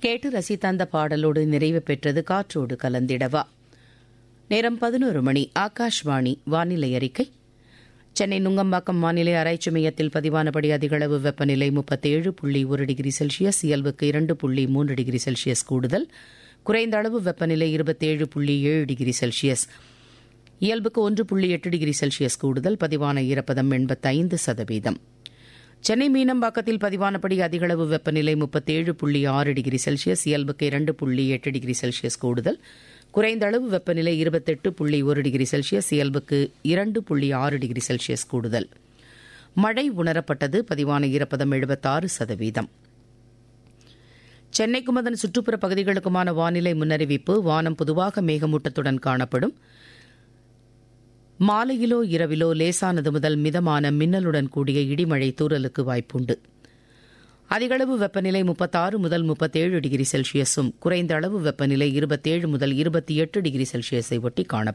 கேட்டு ரசித்த அந்த பாடலோடு நிறைவு பெற்றது காற்றோடு கலந்திடவா நேரம் பதினோரு மணி ஆகாஷ்வாணி வானிலை அறிக்கை சென்னை நுங்கம்பாக்கம் வானிலை ஆராய்ச்சி மையத்தில் பதிவானபடி அதிகளவு வெப்பநிலை முப்பத்தேழு புள்ளி ஒரு டிகிரி செல்சியஸ் இயல்புக்கு இரண்டு புள்ளி மூன்று டிகிரி செல்சியஸ் கூடுதல் குறைந்த அளவு வெப்பநிலை இருபத்தேழு புள்ளி ஏழு டிகிரி செல்சியஸ் இயல்புக்கு ஒன்று புள்ளி எட்டு டிகிரி செல்சியஸ் கூடுதல் பதிவான ஈரப்பதம் எண்பத்தைந்து சதவீதம் சென்னை மீனம்பாக்கத்தில் பதிவானபடி அதிகளவு வெப்பநிலை முப்பத்தேழு புள்ளி ஆறு டிகிரி செல்சியஸ் இயல்புக்கு இரண்டு புள்ளி எட்டு டிகிரி செல்சியஸ் கூடுதல் குறைந்த அளவு வெப்பநிலை இருபத்தெட்டு புள்ளி ஒரு டிகிரி செல்சியஸ் இயல்புக்கு இரண்டு புள்ளி ஆறு டிகிரி செல்சியஸ் கூடுதல் மழை உணரப்பட்டது பதிவான ஈரப்பதம் எழுபத்தாறு சதவீதம் சென்னைக்கும் அதன் சுற்றுப்புற பகுதிகளுக்குமான வானிலை முன்னறிவிப்பு வானம் பொதுவாக மேகமூட்டத்துடன் காணப்படும் மாலையிலோ இரவிலோ லேசானது முதல் மிதமான மின்னலுடன் கூடிய இடிமழை தூறலுக்கு வாய்ப்புண்டு அதிகளவு வெப்பநிலை முப்பத்தாறு முதல் முப்பத்தேழு டிகிரி செல்சியஸும் குறைந்த அளவு வெப்பநிலை இருபத்தேழு முதல் இருபத்தி எட்டு டிகிரி செல்சியஸை ஒட்டி காணப்படும்